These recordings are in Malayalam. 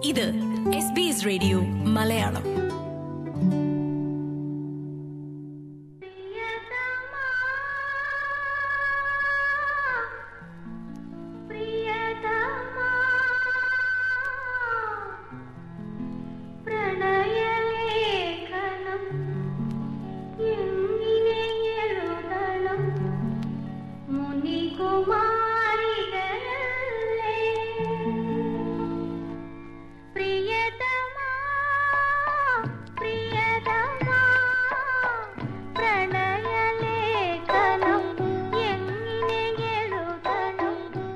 ഇത് S B S radio Malayalam പ്രണയലേഖനം എങ്ങനെ എഴുതണം മുനികുമാരികളല്ലേ പ്രിയതമാ പ്രിയതമാ പ്രണയലേഖനം എങ്ങനെ എഴുതണം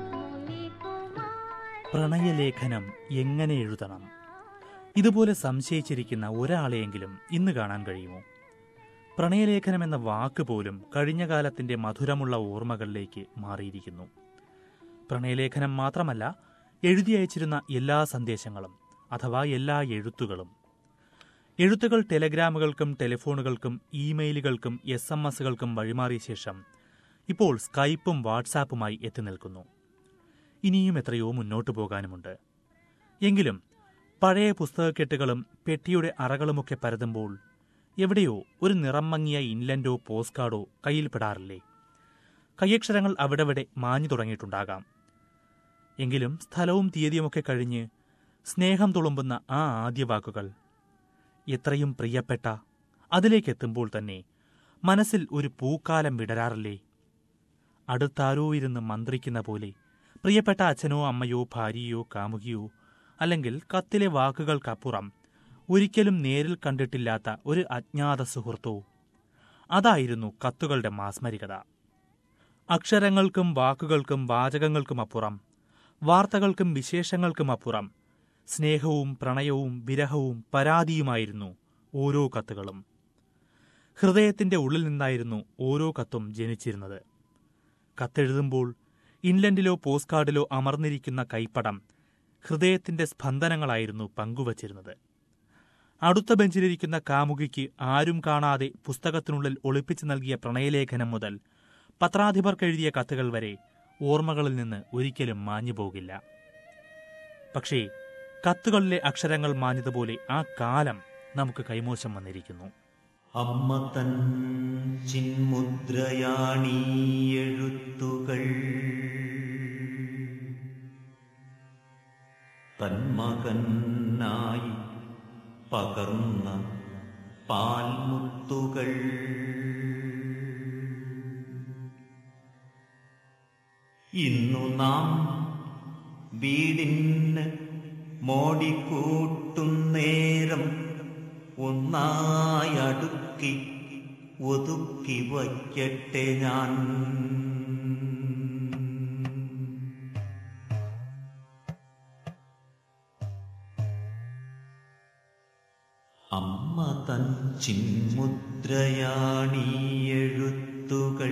മുനികുമാരി പ്രണയലേഖനം എങ്ങനെ എഴുതണം ഇതുപോലെ സംശയിച്ചിരിക്കുന്ന ഒരാളെയെങ്കിലും ഇന്ന് കാണാൻ കഴിയുമോ പ്രണയലേഖനം എന്ന വാക്ക് പോലും കഴിഞ്ഞ കാലത്തിന്റെ മധുരമുള്ള ഓർമ്മകളിലേക്ക് മാറിയിരിക്കുന്നു പ്രണയലേഖനം മാത്രമല്ല എഴുതി അയച്ചിരുന്ന എല്ലാ സന്ദേശങ്ങളും അഥവാ എല്ലാ എഴുത്തുകളും എഴുത്തുകൾ ടെലഗ്രാമുകൾക്കും ടെലിഫോണുകൾക്കും ഇമെയിലുകൾക്കും എസ് എം എസുകൾക്കും വഴിമാറിയ ശേഷം ഇപ്പോൾ സ്കൈപ്പും വാട്സാപ്പുമായി എത്തി നിൽക്കുന്നു ഇനിയും എത്രയോ മുന്നോട്ടു പോകാനുമുണ്ട് എങ്കിലും പഴയ പുസ്തകക്കെട്ടുകളും പെട്ടിയുടെ അറകളുമൊക്കെ പരതുമ്പോൾ എവിടെയോ ഒരു നിറം മങ്ങിയ ഇൻലൻഡോ പോസ്റ്റ് കാർഡോ കയ്യിൽപ്പെടാറില്ലേ കൈയക്ഷരങ്ങൾ അവിടെവിടെ മാഞ്ഞു തുടങ്ങിയിട്ടുണ്ടാകാം എങ്കിലും സ്ഥലവും തീയതിയുമൊക്കെ കഴിഞ്ഞ് സ്നേഹം തുളുമ്പുന്ന ആ ആദ്യ വാക്കുകൾ എത്രയും പ്രിയപ്പെട്ട അതിലേക്കെത്തുമ്പോൾ തന്നെ മനസ്സിൽ ഒരു പൂക്കാലം വിടരാറില്ലേ അടുത്താരോ ഇരുന്ന് മന്ത്രിക്കുന്ന പോലെ പ്രിയപ്പെട്ട അച്ഛനോ അമ്മയോ ഭാര്യയോ കാമുകിയോ അല്ലെങ്കിൽ കത്തിലെ വാക്കുകൾക്കപ്പുറം ഒരിക്കലും നേരിൽ കണ്ടിട്ടില്ലാത്ത ഒരു അജ്ഞാത സുഹൃത്തോ അതായിരുന്നു കത്തുകളുടെ മാസ്മരികത അക്ഷരങ്ങൾക്കും വാക്കുകൾക്കും വാചകങ്ങൾക്കുമപ്പുറം വാർത്തകൾക്കും വിശേഷങ്ങൾക്കുമപ്പുറം സ്നേഹവും പ്രണയവും വിരഹവും പരാതിയുമായിരുന്നു ഓരോ കത്തുകളും ഹൃദയത്തിന്റെ ഉള്ളിൽ നിന്നായിരുന്നു ഓരോ കത്തും ജനിച്ചിരുന്നത് കത്തെഴുതുമ്പോൾ ഇൻലൻഡിലോ പോസ്റ്റ് കാർഡിലോ അമർന്നിരിക്കുന്ന കൈപ്പടം ഹൃദയത്തിന്റെ സ്പന്ദനങ്ങളായിരുന്നു പങ്കുവച്ചിരുന്നത് അടുത്ത ബെഞ്ചിലിരിക്കുന്ന കാമുകിക്ക് ആരും കാണാതെ പുസ്തകത്തിനുള്ളിൽ ഒളിപ്പിച്ചു നൽകിയ പ്രണയലേഖനം മുതൽ പത്രാധിപർക്കെഴുതിയ കത്തുകൾ വരെ ഓർമ്മകളിൽ നിന്ന് ഒരിക്കലും മാഞ്ഞു പോകില്ല പക്ഷേ കത്തുകളിലെ അക്ഷരങ്ങൾ മാഞ്ഞതുപോലെ ആ കാലം നമുക്ക് കൈമോശം വന്നിരിക്കുന്നു അമ്മ തൻ ചിന്മുദ്രയാണീ എഴുത്തുകൾ തന്മകനായി പകർന്ന പാൽമുത്തുകൾ ഇന്നു നാം വീടിന് മോടിക്കൂട്ടും നേരം ഒന്നായി അടുക്കി ഒതുക്കി വയ്ക്കട്ടെ ഞാൻ അമ്മ തൻ ചിന്മുദ്രയാണീ എഴുത്തുകൾ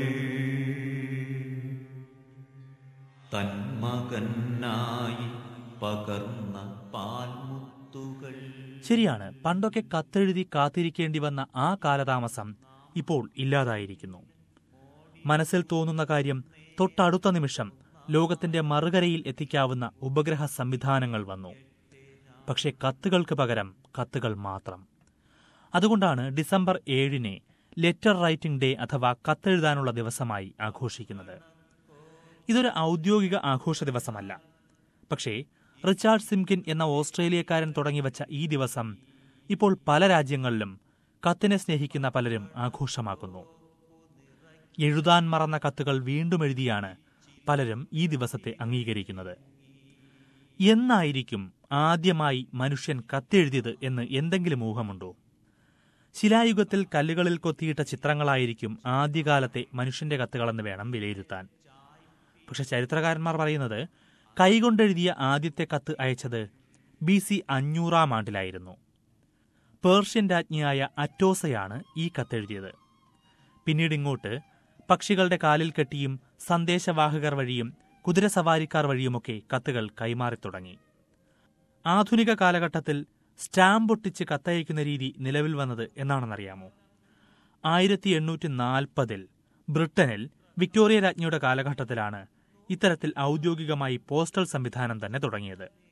തന്മകനായി പകർന്ന പാൽമുത്തുകൾ ശരിയാണ് പണ്ടൊക്കെ കത്തെഴുതി കാത്തിരിക്കേണ്ടി വന്ന ആ കാലതാമസം ഇപ്പോൾ ഇല്ലാതായിരിക്കുന്നു മനസ്സിൽ തോന്നുന്ന കാര്യം തൊട്ടടുത്ത നിമിഷം ലോകത്തിന്റെ മറുകരയിൽ എത്തിക്കാവുന്ന ഉപഗ്രഹ സംവിധാനങ്ങൾ വന്നു പക്ഷേ കത്തുകൾക്ക് പകരം കത്തുകൾ മാത്രം അതുകൊണ്ടാണ് ഡിസംബർ ഏഴിനെ ലെറ്റർ റൈറ്റിംഗ് ഡേ അഥവാ കത്തെഴുതാനുള്ള ദിവസമായി ആഘോഷിക്കുന്നത് ഇതൊരു ഔദ്യോഗിക ആഘോഷ ദിവസമല്ല പക്ഷേ റിച്ചാർഡ് സിംകിൻ എന്ന ഓസ്ട്രേലിയക്കാരൻ തുടങ്ങിവച്ച ഈ ദിവസം ഇപ്പോൾ പല രാജ്യങ്ങളിലും കത്തിനെ സ്നേഹിക്കുന്ന പലരും ആഘോഷമാക്കുന്നു എഴുതാൻ മറന്ന കത്തുകൾ വീണ്ടും എഴുതിയാണ് പലരും ഈ ദിവസത്തെ അംഗീകരിക്കുന്നത് എന്നായിരിക്കും ആദ്യമായി മനുഷ്യൻ കത്തെഴുതിയത് എന്ന് എന്തെങ്കിലും ഊഹമുണ്ടോ ശിലായുഗത്തിൽ കല്ലുകളിൽ കൊത്തിയിട്ട ചിത്രങ്ങളായിരിക്കും ആദ്യകാലത്തെ മനുഷ്യന്റെ കത്തുകളെന്ന് വേണം വിലയിരുത്താൻ പക്ഷെ ചരിത്രകാരന്മാർ പറയുന്നത് കൈകൊണ്ടെഴുതിയ ആദ്യത്തെ കത്ത് അയച്ചത് ബി സി അഞ്ഞൂറാം ആണ്ടിലായിരുന്നു പേർഷ്യൻ രാജ്ഞിയായ അറ്റോസയാണ് ഈ കത്തെഴുതിയത് പിന്നീട് ഇങ്ങോട്ട് പക്ഷികളുടെ കാലിൽ കെട്ടിയും സന്ദേശവാഹകർ വഴിയും കുതിരസവാരിക്കാർ വഴിയുമൊക്കെ കത്തുകൾ കൈമാറി തുടങ്ങി ആധുനിക കാലഘട്ടത്തിൽ സ്റ്റാമ്പ് ഒട്ടിച്ച് കത്തയക്കുന്ന രീതി നിലവിൽ വന്നത് എന്നാണെന്നറിയാമോ ആയിരത്തി എണ്ണൂറ്റി നാൽപ്പതിൽ ബ്രിട്ടനിൽ വിക്ടോറിയ രാജ്ഞിയുടെ കാലഘട്ടത്തിലാണ് ഇത്തരത്തിൽ ഔദ്യോഗികമായി പോസ്റ്റൽ സംവിധാനം തന്നെ തുടങ്ങിയത്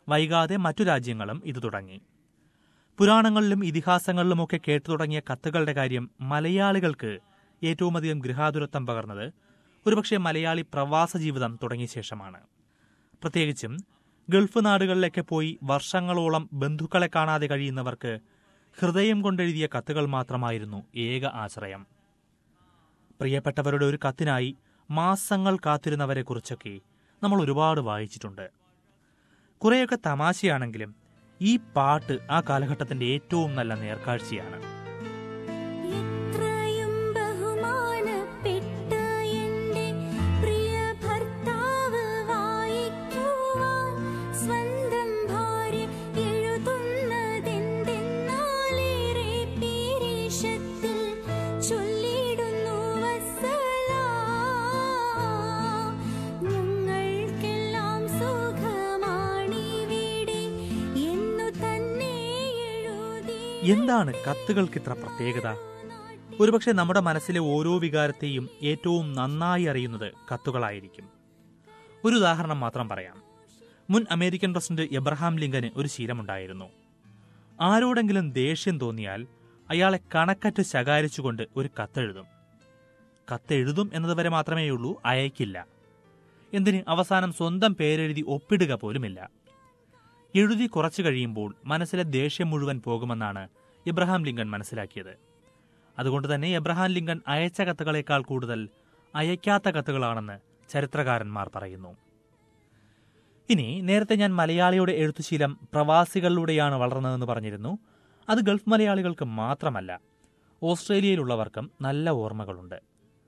വൈകാതെ മറ്റു രാജ്യങ്ങളും ഇത് തുടങ്ങി പുരാണങ്ങളിലും ഇതിഹാസങ്ങളിലുമൊക്കെ കേട്ടു തുടങ്ങിയ കത്തുകളുടെ കാര്യം മലയാളികൾക്ക് ഏറ്റവും അധികം ഗൃഹാതുരത്വം പകർന്നത് ഒരുപക്ഷെ മലയാളി പ്രവാസ ജീവിതം തുടങ്ങിയ ശേഷമാണ് പ്രത്യേകിച്ചും ഗൾഫ് നാടുകളിലൊക്കെ പോയി വർഷങ്ങളോളം ബന്ധുക്കളെ കാണാതെ കഴിയുന്നവർക്ക് ഹൃദയം കൊണ്ടെഴുതിയ കത്തുകൾ മാത്രമായിരുന്നു ഏക ആശ്രയം പ്രിയപ്പെട്ടവരുടെ ഒരു കത്തിനായി മാസങ്ങൾ കാത്തിരുന്നവരെക്കുറിച്ചൊക്കെ നമ്മൾ ഒരുപാട് വായിച്ചിട്ടുണ്ട് കുറേയൊക്കെ തമാശയാണെങ്കിലും ഈ പാട്ട് ആ കാലഘട്ടത്തിന്റെ ഏറ്റവും നല്ല നേർക്കാഴ്ചയാണ് എത്രയും ബഹുമാനപ്പെട്ട എൻ്റെ പ്രിയ ഭർത്താവ് വായിക്കുവാൻ സ്വന്തം ഭാര്യ എഴുതുന്നതെന്തെന്നാലേറെ പീരീഷത്തിൽ ചൊല്ലിടുന്നു വസ്സലാം ഞങ്ങൾക്കെല്ലാം സുഖമാണിവിടെ എന്നു തന്നെ എഴുതി എന്താണ് കത്തുകൾക്ക് ഇത്ര പ്രത്യേകത ഒരുപക്ഷെ നമ്മുടെ മനസ്സിലെ ഓരോ വികാരത്തെയും ഏറ്റവും നന്നായി അറിയുന്നത് കത്തുകളായിരിക്കും ഒരു ഉദാഹരണം മാത്രം പറയാം മുൻ അമേരിക്കൻ പ്രസിഡന്റ് എബ്രഹാം ലിങ്കന് ഒരു ശീലമുണ്ടായിരുന്നു ആരോടെങ്കിലും ദേഷ്യം തോന്നിയാൽ അയാളെ കണക്കറ്റ് ശകാരിച്ചുകൊണ്ട് ഒരു കത്തെഴുതും കത്തെഴുതും എന്നതുവരെ മാത്രമേയുള്ളൂ അയക്കില്ല എന്തിന് അവസാനം സ്വന്തം പേരെഴുതി ഒപ്പിടുക പോലുമില്ല എഴുതി കുറച്ചു കഴിയുമ്പോൾ മനസ്സിലെ ദേഷ്യം മുഴുവൻ പോകുമെന്നാണ് ഇബ്രഹാം ലിങ്കൺ മനസ്സിലാക്കിയത് അതുകൊണ്ട് തന്നെ എബ്രഹാം ലിങ്കൺ അയച്ച കത്തുകളേക്കാൾ കൂടുതൽ അയക്കാത്ത കത്തുകളാണെന്ന് ചരിത്രകാരന്മാർ പറയുന്നു ഇനി നേരത്തെ ഞാൻ മലയാളിയുടെ എഴുത്തുശീലം പ്രവാസികളിലൂടെയാണ് വളർന്നതെന്ന് പറഞ്ഞിരുന്നു അത് ഗൾഫ് മലയാളികൾക്ക് മാത്രമല്ല ഓസ്ട്രേലിയയിലുള്ളവർക്കും നല്ല ഓർമ്മകളുണ്ട്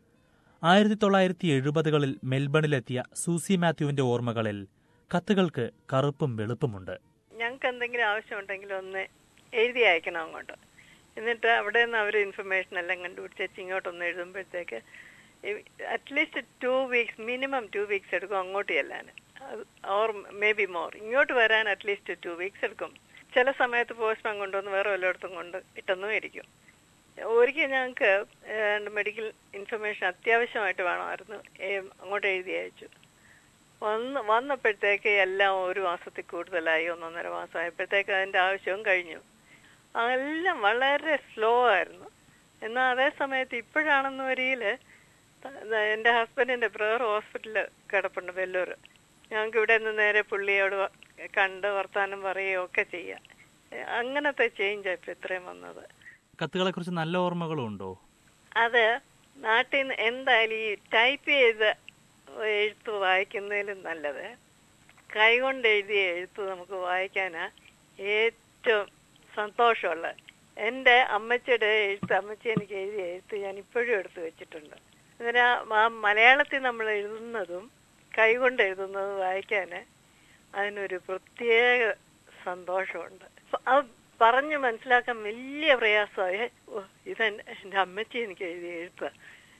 ആയിരത്തി തൊള്ളായിരത്തി എഴുപതുകളിൽ മെൽബണിലെത്തിയ സൂസി മാത്യുവിന്റെ ഓർമ്മകളിൽ കത്തുകൾക്ക് കറുപ്പും വെളുപ്പുമുണ്ട് ഞങ്ങൾക്ക് എന്തെങ്കിലും ആവശ്യമുണ്ടെങ്കിൽ ഒന്ന് എഴുതി അയക്കണം അങ്ങോട്ട് എന്നിട്ട് അവിടെ നിന്ന് അവർ ഇൻഫർമേഷൻ എല്ലാം കണ്ടുപിടിച്ച് ഇങ്ങോട്ടൊന്ന് എഴുതുമ്പോഴത്തേക്ക് at least two weeks minimum two weeks എടുക്കും അങ്ങോട്ട് ചെല്ലാൻ ഓർ മേ ബി മോർ ഇങ്ങോട്ട് വരാൻ അറ്റ്ലീസ്റ്റ് ടു വീക്സ് എടുക്കും ചില സമയത്ത് പോസ്റ്റ്മാൻ കൊണ്ടുവന്ന് വേറെ വല്ലയിടത്തും കൊണ്ട് ഇട്ടെന്നും ഇരിക്കും ഒരിക്കൽ ഞങ്ങൾക്ക് മെഡിക്കൽ ഇൻഫർമേഷൻ അത്യാവശ്യമായിട്ട് വേണമായിരുന്നു ഏ- അങ്ങോട്ട് എഴുതി അയച്ചു വന്ന് വന്നപ്പോഴത്തേക്ക് എല്ലാം ഒരു മാസത്തിൽ കൂടുതലായി ഒന്നൊന്നര മാസമായപ്പോഴത്തേക്ക് അതിന്റെ ആവശ്യവും കഴിഞ്ഞു എല്ലാം വളരെ സ്ലോ ആയിരുന്നു എന്നാൽ അതേ സമയത്ത് ഇപ്പോഴാണെന്ന് വരിയില് എന്റെ ഹസ്ബൻഡിന്റെ ബ്രദർ ഹോസ്പിറ്റലിൽ കിടപ്പുണ്ട് വെല്ലൂർ ഞങ്ങൾക്ക് ഇവിടെ നിന്ന് നേരെ പുള്ളിയോട് വ- കണ്ട് വർത്താനം പറയുകയോ ഒക്കെ ചെയ്യാം ഏ, അങ്ങനത്തെ ചേഞ്ച് ഇപ്പൊ ഇത്രയും വന്നത് കത്തുകളെ കുറിച്ച് നല്ല ഓർമ്മകളും ഉണ്ടോ അത് നാട്ടിൽ നിന്ന് എന്തായാലും ഈ ടൈപ്പ് ചെയ്ത എഴുത്ത് വായിക്കുന്നതിലും നല്ലത് കൈകൊണ്ട് എഴുതിയ എഴുത്ത് നമുക്ക് വായിക്കാനാ ഏറ്റവും സന്തോഷമുള്ളത് എൻ്റെ അമ്മച്ചിയുടെ എഴുത്ത് അമ്മച്ചി എനിക്ക് എഴുതിയ എഴുത്ത് ഞാൻ ഇപ്പോഴും എടുത്തു വെച്ചിട്ടുണ്ട് അതിന് ആ മലയാളത്തിൽ നമ്മൾ എഴുതുന്നതും കൈകൊണ്ട് എഴുതുന്നതും വായിക്കാൻ അതിനൊരു പ്രത്യേക സന്തോഷമുണ്ട് അപ്പൊ അത് പറഞ്ഞു മനസ്സിലാക്കാൻ വലിയ പ്രയാസമായി ഓ ഇതെന്റെ എൻ്റെ അമ്മച്ചി എനിക്ക് എഴുതിയ എഴുത്ത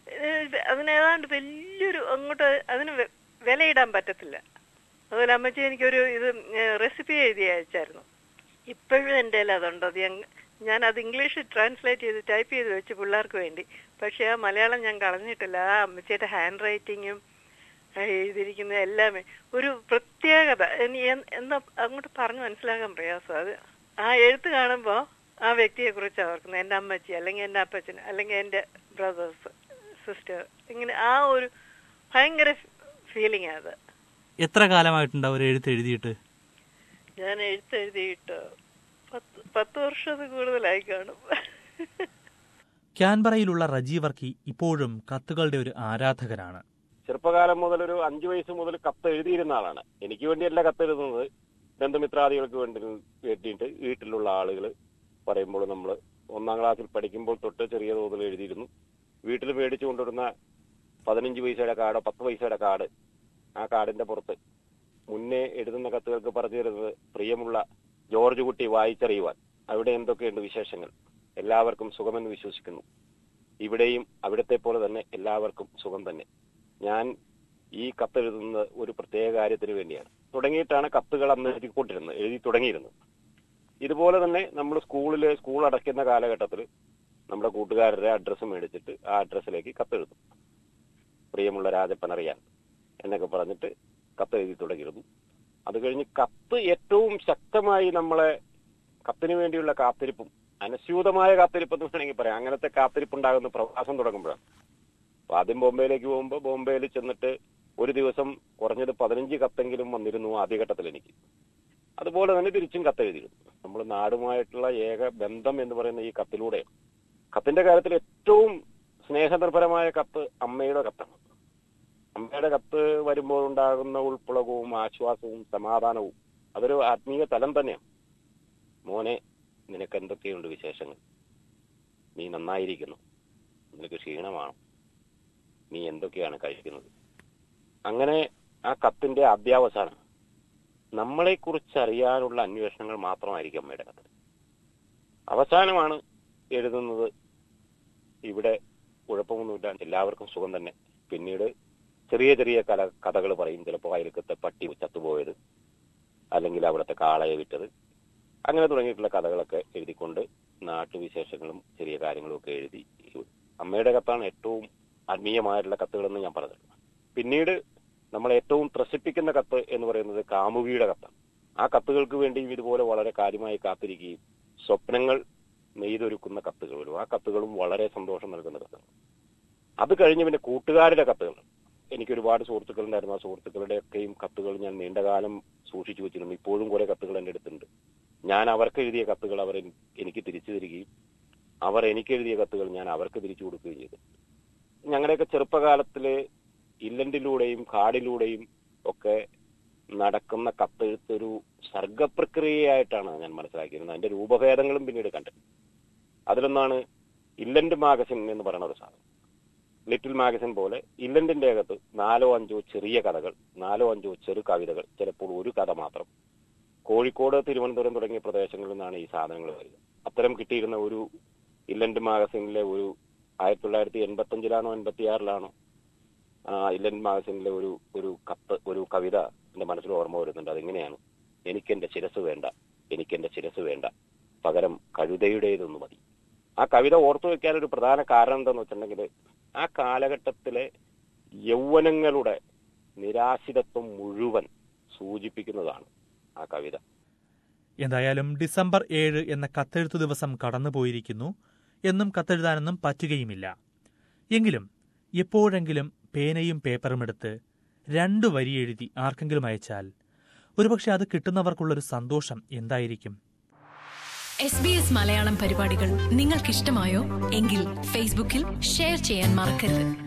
അതിനേതാണ്ട് വലിയൊരു അങ്ങോട്ട് അതിന് വെ- വിലയിടാൻ പറ്റത്തില്ല അതുപോലെ അമ്മച്ചി എനിക്കൊരു ഇത് റെസിപ്പി എഴുതി അയച്ചായിരുന്നു ഇപ്പോഴും എൻ്റെ കയ്യിൽ അതുണ്ട് അത് ഞാൻ ഞാൻ അത് ഇംഗ്ലീഷിൽ ട്രാൻസ്ലേറ്റ് ചെയ്ത് ടൈപ്പ് ചെയ്ത് വെച്ച് പിള്ളേർക്ക് വേണ്ടി പക്ഷെ ആ മലയാളം ഞാൻ കളഞ്ഞിട്ടില്ല ആ അമ്മച്ചിയുടെ ഹാൻഡ് റൈറ്റിങ്ങും എഴുതിയിരിക്കുന്ന എല്ലാമേ ഒരു പ്രത്യേകത ഇനി എൻ- എന്താ അങ്ങോട്ട് പറഞ്ഞു മനസ്സിലാക്കാൻ പ്രയാസം അത് ആ എഴുത്ത് കാണുമ്പോൾ ആ വ്യക്തിയെ കുറിച്ച് ഓർക്കുന്നത് എൻ്റെ അമ്മച്ചി അല്ലെങ്കിൽ എൻ്റെ അപ്പച്ചൻ അല്ലെങ്കിൽ എൻ്റെ ബ്രദേഴ്സ് സിസ്റ്റർ ഇങ്ങനെ ആ ഒരു ഭയങ്കര ഫീലിംഗ് അത് എത്ര കാലമായിട്ടുണ്ടാവും ഒരു എഴുത്ത് എഴുതിയിട്ട് ഞാൻ എഴുത്തെഴുതിയിട്ട് പത്ത് പത്ത് വർഷത്തിൽ കൂടുതലായി കാണും ക്യാൻബറയിലുള്ള റജി വർക്കി ഇപ്പോഴും കത്തുകളുടെ ഒരു ആരാധകനാണ് ചെറുപ്പകാലം മുതൽ ഒരു അഞ്ചു വയസ്സ് മുതൽ കത്ത് എഴുതിയിരുന്ന ആളാണ് എനിക്ക് വേണ്ടിയല്ല കത്ത് എഴുതുന്നത് ബന്ധുമിത്രാദികൾക്ക് വേണ്ടി വേണ്ടിയിട്ട് വീട്ടിലുള്ള ആളുകൾ പറയുമ്പോൾ നമ്മൾ ഒന്നാം ക്ലാസ്സിൽ പഠിക്കുമ്പോൾ തൊട്ട് ചെറിയ തോതിൽ എഴുതിയിരുന്നു വീട്ടിൽ മേടിച്ചു കൊണ്ടുവരുന്ന പതിനഞ്ച് പൈസയുടെ കാർഡോ പത്ത് പൈസയുടെ കാർഡ് ആ കാർഡിന്റെ പുറത്ത് മുന്നേ എഴുതുന്ന കത്തുകൾക്ക് പറഞ്ഞു തരുന്നത് പ്രിയമുള്ള ജോർജ് കുട്ടി വായിച്ചറിയുവാൻ അവിടെ എന്തൊക്കെയുണ്ട് വിശേഷങ്ങൾ എല്ലാവർക്കും സുഖമെന്ന് വിശ്വസിക്കുന്നു ഇവിടെയും അവിടത്തെ പോലെ തന്നെ എല്ലാവർക്കും സുഖം തന്നെ ഞാൻ ഈ കത്തെഴുതുന്നത് ഒരു പ്രത്യേക കാര്യത്തിന് വേണ്ടിയാണ് തുടങ്ങിയിട്ടാണ് കത്തുകൾ അന്ന് എഴുതിക്കൊണ്ടിരുന്നത് എഴുതി തുടങ്ങിയിരുന്നത് ഇതുപോലെ തന്നെ നമ്മൾ സ്കൂളിൽ സ്കൂൾ അടയ്ക്കുന്ന കാലഘട്ടത്തിൽ നമ്മുടെ കൂട്ടുകാരുടെ അഡ്രസ്സ് മേടിച്ചിട്ട് ആ അഡ്രസ്സിലേക്ക് കത്തെഴുതും പ്രിയമുള്ള രാജപ്പൻ അറിയാൻ എന്നൊക്കെ പറഞ്ഞിട്ട് കത്തെഴുതി തുടങ്ങിയിരുന്നു അത് കഴിഞ്ഞ് കത്ത് ഏറ്റവും ശക്തമായി നമ്മളെ കത്തിന് വേണ്ടിയുള്ള കാത്തിരിപ്പും അനസ്യൂതമായ കാത്തിരിപ്പ് എന്ന് വേണമെങ്കിൽ പറയാം അങ്ങനത്തെ കാത്തിരിപ്പ് ഉണ്ടാകുന്ന പ്രവാസം തുടങ്ങുമ്പോഴാണ് അപ്പൊ ആദ്യം ബോംബെയിലേക്ക് പോകുമ്പോൾ ബോംബെയിൽ ചെന്നിട്ട് ഒരു ദിവസം കുറഞ്ഞത് പതിനഞ്ച് കത്തെങ്കിലും വന്നിരുന്നു ആദ്യഘട്ടത്തിൽ എനിക്ക് അതുപോലെ തന്നെ തിരിച്ചും കത്തെഴുതിയിരുന്നു നമ്മൾ നാടുമായിട്ടുള്ള ഏക ബന്ധം എന്ന് പറയുന്ന ഈ കത്തിലൂടെ കത്തിന്റെ കാര്യത്തിൽ ഏറ്റവും സ്നേഹനിർഭരമായ കത്ത് അമ്മയുടെ കത്താണ് അമ്മയുടെ കത്ത് വരുമ്പോൾ ഉണ്ടാകുന്ന ഉൾപ്പുളകവും ആശ്വാസവും സമാധാനവും അതൊരു ആത്മീയ തലം തന്നെയാണ് മോനെ നിനക്ക് എന്തൊക്കെയുണ്ട് വിശേഷങ്ങൾ നീ നന്നായിരിക്കുന്നു നിനക്ക് ക്ഷീണമാണ് നീ എന്തൊക്കെയാണ് കഴിക്കുന്നത് അങ്ങനെ ആ കത്തിന്റെ അത്യാവസാനം നമ്മളെ കുറിച്ച് അറിയാനുള്ള അന്വേഷണങ്ങൾ മാത്രമായിരിക്കും അമ്മയുടെ കത്ത് അവസാനമാണ് എഴുതുന്നത് ഇവിടെ കുഴപ്പമൊന്നുമില്ല എല്ലാവർക്കും സുഖം തന്നെ പിന്നീട് ചെറിയ ചെറിയ കല കഥകൾ പറയും ചിലപ്പോൾ അയൽക്കത്തെ പട്ടി ചത്തുപോയത് അല്ലെങ്കിൽ അവിടുത്തെ കാളയെ വിറ്റത് അങ്ങനെ തുടങ്ങിയിട്ടുള്ള കഥകളൊക്കെ എഴുതിക്കൊണ്ട് നാട്ടുവിശേഷങ്ങളും ചെറിയ കാര്യങ്ങളും ഒക്കെ എഴുതി അമ്മയുടെ കത്താണ് ഏറ്റവും ആത്മീയമായിട്ടുള്ള കത്തുകളെന്ന് ഞാൻ പറഞ്ഞത് പിന്നീട് നമ്മൾ ഏറ്റവും ത്രസിപ്പിക്കുന്ന കത്ത് എന്ന് പറയുന്നത് കാമുകിയുടെ കത്താണ് ആ കത്തുകൾക്ക് വേണ്ടിയും ഇതുപോലെ വളരെ കാര്യമായി കാത്തിരിക്കുകയും സ്വപ്നങ്ങൾ നെയ്തൊരുക്കുന്ന കത്തുകൾ വരും ആ കത്തുകളും വളരെ സന്തോഷം നൽകുന്ന കത്തുകൾ അത് കഴിഞ്ഞ് പിന്നെ കൂട്ടുകാരുടെ കത്തുകൾ എനിക്ക് ഒരുപാട് സുഹൃത്തുക്കളുണ്ടായിരുന്നു ആ സുഹൃത്തുക്കളുടെയൊക്കെയും കത്തുകൾ ഞാൻ നീണ്ടകാലം സൂക്ഷിച്ചു വെച്ചിരുന്നു ഇപ്പോഴും കുറെ കത്തുകൾ എൻ്റെ അടുത്തുണ്ട് ഞാൻ അവർക്ക് എഴുതിയ കത്തുകൾ അവർ എനി- എനിക്ക് തിരിച്ചു തരികയും അവർ എനിക്ക് എഴുതിയ കത്തുകൾ ഞാൻ അവർക്ക് തിരിച്ചു കൊടുക്കുകയും ചെയ്തു ഞങ്ങളുടെയൊക്കെ ചെറുപ്പകാലത്തില് ഇല്ലന്റിലൂടെയും കാടിലൂടെയും ഒക്കെ നടക്കുന്ന കത്തെഴുത്ത് ഒരു സർഗപ്രക്രിയയായിട്ടാണ് ഞാൻ മനസ്സിലാക്കിയിരുന്നത് അതിന്റെ രൂപഭേദങ്ങളും പിന്നീട് കണ്ടത് അതിലൊന്നാണ് ഇല്ലന്റ് മാഗസിൻ എന്ന് പറയുന്ന ഒരു സാധനം ലിറ്റിൽ മാഗസിൻ പോലെ ഇല്ലന്റിന്റെ അകത്ത് നാലോ അഞ്ചോ ചെറിയ കഥകൾ നാലോ അഞ്ചോ ചെറു കവിതകൾ ചിലപ്പോൾ ഒരു കഥ മാത്രം കോഴിക്കോട് തിരുവനന്തപുരം തുടങ്ങിയ പ്രദേശങ്ങളിൽ നിന്നാണ് ഈ സാധനങ്ങൾ വരുന്നത് അത്തരം കിട്ടിയിരുന്ന ഒരു ഇല്ലന്റ് മാഗസിനിലെ ഒരു ആയിരത്തി തൊള്ളായിരത്തി എൺപത്തി അഞ്ചിലാണോ എൺപത്തി ആറിലാണോ ഇല്ലന്റ് മാഗസിനിലെ ഒരു ഒരു കത്ത് ഒരു കവിത എന്റെ മനസ്സിൽ ഓർമ്മ വരുന്നുണ്ട് അതെങ്ങനെയാണ് എനിക്കെന്റെ ശിരസ് വേണ്ട എനിക്കെന്റെ ശിരസ് വേണ്ട പകരം കഴുതയുടേതൊന്നു മതി ആ കവിത ഓർത്തു വെക്കാൻ ഒരു പ്രധാന കാരണം എന്താന്ന് വെച്ചിട്ടുണ്ടെങ്കിൽ ആ കാലഘട്ടത്തിലെ യൗവനങ്ങളുടെ നിരാശിതത്വം മുഴുവൻ സൂചിപ്പിക്കുന്നതാണ് ആ കവിത എന്തായാലും ഡിസംബർ ഏഴ് എന്ന കത്തെഴുത്തു ദിവസം കടന്നുപോയിരിക്കുന്നു എന്നും കത്തെഴുതാനൊന്നും പറ്റുകയുമില്ല എങ്കിലും എപ്പോഴെങ്കിലും പേനയും പേപ്പറും എടുത്ത് രണ്ടു വരി എഴുതി ആർക്കെങ്കിലും അയച്ചാൽ ഒരുപക്ഷെ അത് കിട്ടുന്നവർക്കുള്ളൊരു സന്തോഷം എന്തായിരിക്കും എസ് ബി എസ് മലയാളം പരിപാടികൾ നിങ്ങൾക്കിഷ്ടമായോ എങ്കിൽ ഫേസ്ബുക്കിൽ ഷെയർ ചെയ്യാൻ മറക്കരുത്